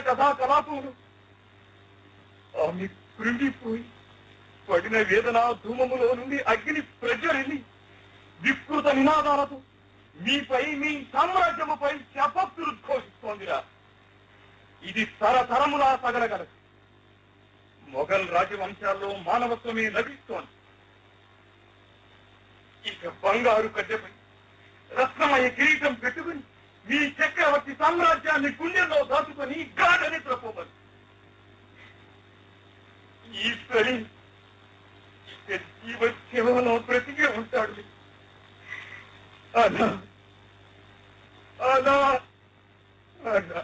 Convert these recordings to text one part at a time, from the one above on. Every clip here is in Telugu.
కథా కలాపములు ఆమె కృంగిపోయి పడిన వేదన ధూమములో నుండి అగ్ని ప్రజ్వరిల్లి వికృత నినాదాలతో మీపై మీ సామ్రాజ్యముపై శపత్తులు ఘోషిస్తోందిరా ఇది తరతరములా తగలగలదు మొఘల్ రాజవంశాల్లో మానవత్వమే లభిస్తోంది ఇక బంగారు కట్టెపై రత్నమయ కిరీటం పెట్టుకుని మీ చక్రవర్తి సామ్రాజ్యాన్ని గుండెల్లో దాచుకొని గాఢ నిద్రపోమని ఈశ్వరి ఇక జీవత్యమలో బ్రతికే ఉంటాడు అలా అలా అలా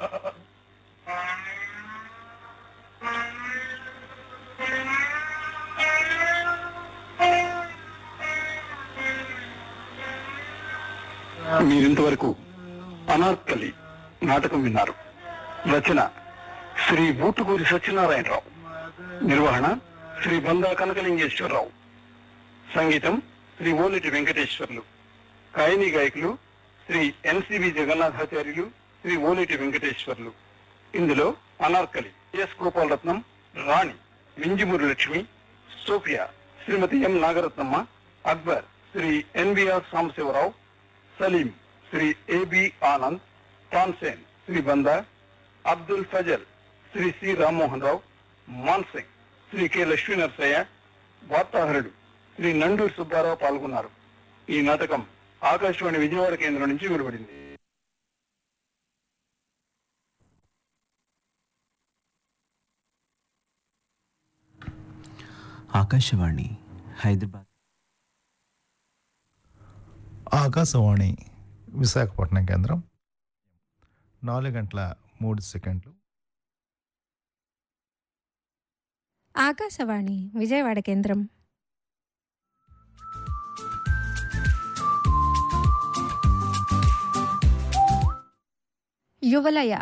మీరింతవరకు అనార్కలి నాటకం విన్నారు రచన శ్రీ బూటుకూరి సత్యనారాయణరావు నిర్వహణ శ్రీ బందా కనకలింగేశ్వరరావు సంగీతం శ్రీ ఓలిటి వెంకటేశ్వర్లు గాయని గాయకులు శ్రీ ఎన్సివి జగన్నాథాచార్యులు శ్రీ ఓలిటి వెంకటేశ్వర్లు ఇందులో Anarkali S Gopalaratnam Rani Minjimuri Lakshmi Sophia Srimati M Nagaratnamma Akbar Sri N B R Sambasivarao Salim Sri A B Anand Tansen Sri Banda Abdul Fazal Sri C Rammohan Rao Mansingh Sri K Lakshmi Narasayya వార్తాహరుడు శ్రీ నండూరు సుబ్బారావు పాల్గొన్నారు ఈ నాటకం ఆకాశవాణి విజయవాడ కేంద్రం నుంచి వెలువడింది ఆకాశవాణి హైదరాబాద్ ఆకాశవాణి విశాఖపట్నం కేంద్రం నాలుగు గంటల మూడు సెకండ్లు ఆకాశవాణి విజయవాడ కేంద్రం యువలయ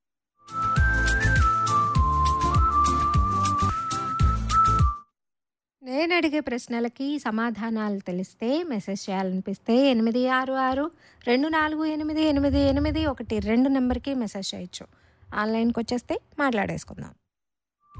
నేను అడిగే ప్రశ్నలకి సమాధానాలు తెలిస్తే మెసేజ్ చేయాలనిపిస్తే ఎనిమిది ఆరు ఆరు రెండు నాలుగు ఎనిమిది ఎనిమిది ఎనిమిది ఒకటి రెండు నెంబర్కి మెసేజ్ చేయొచ్చు ఆన్లైన్కి వచ్చేస్తే మాట్లాడేసుకుందాం